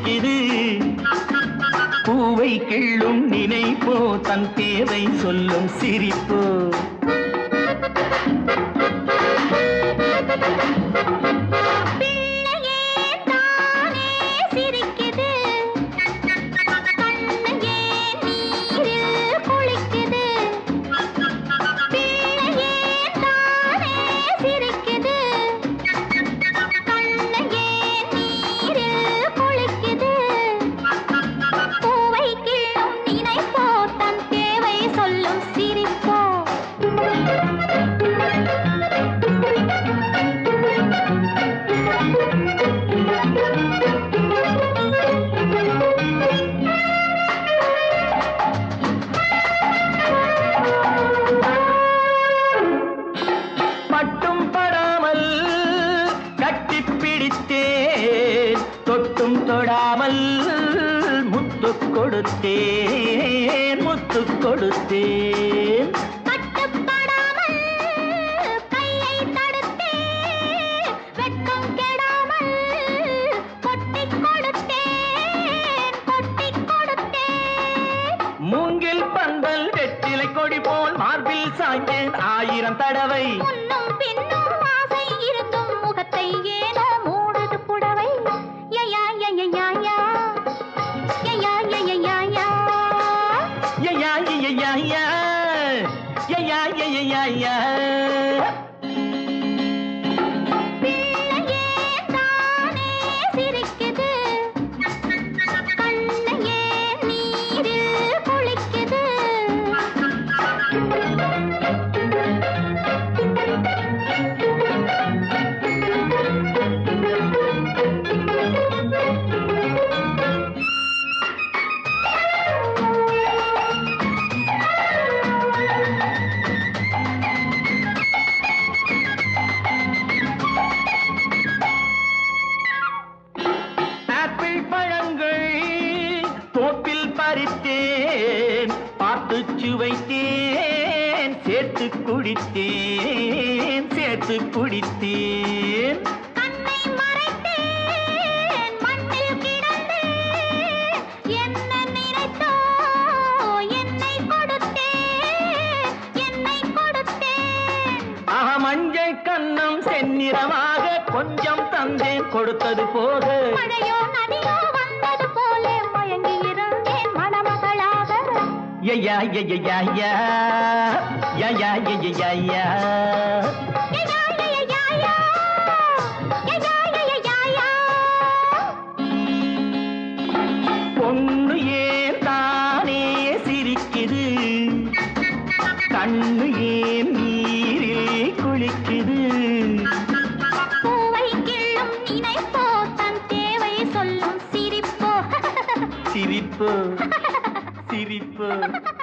துடிக்குது பூவை கிள்ளும் நினைப்போ தன் தேவை சொல்லும் சிரிப்போ பிள்ளையே தானே சிரிக்குது கண்ணையே நீரில் குளிக்குது பிள்ளையே தானே சிரிக்குது கண்ணையே நீரில் குளிக்குது பூவை கிள்ளும் நினைப்போ தன் தேவை சொல்லும் சிரிப்போ பட்டும் படாமல் கட்டி பிடித்தேன் தொட்டும் தொடாமல் முத்து கொடுத்தேன் முத்து கொடுத்தேன் கட்டுப்படாமல் கையை தடுத்தே வெட்கம் கெடாமல் கொட்டிக் கொடுத்தேன் கொட்டிக் கொடுத்தேன் மூங்கில் பந்தல் வெற்றிலை கொடி போல் மார்பில் சாய்ந்தேன் ஆயிரம் தடவை முன்னும் பின்னும் ஆசை இருந்தும் முகத்தை ஏனோ மூடுது புடவை யயா யயா யா யயா யயா யா யா யா யா யா யா யா யா யா பிள்ளையே தானே சிரிக்குது கண்ணையே நீரில் குளிக்குது ஆப்பிள் பழங்கள் தோப்பில் பறித்தேன் பார்த்து சுவைத்தேன் சேர்த்து குடித்தேன் சேர்த்து குடித்தேன் கண்ணை மறைத்தேன் மண்ணில் கிடந்தேன் என்ன நினைத்தோ என்னை கொடுத்தேன் என்னை கொடுத்தேன் ஆக மஞ்சள் கண்ணம் செந்நிறமாக கொஞ்சம் தந்தேன் கொடுத்தது போக மழையோ நதியோ வந்தது போல மயங்கி இருந்தேன் மணமகளாக யா யா யா யா யா யா யா யா யா யா யயா, யயா, யயா. யயா, யயா, யயா. பொண்ணு ஏன் தானே சிரிக்குது கண்ணு ஏன் நீரில் குளிக்குது பூவை கிள்ளும் நினைப்போ தன் தேவை சொல்லும் சிரிப்போ சிரிப்பு சிரிப்பு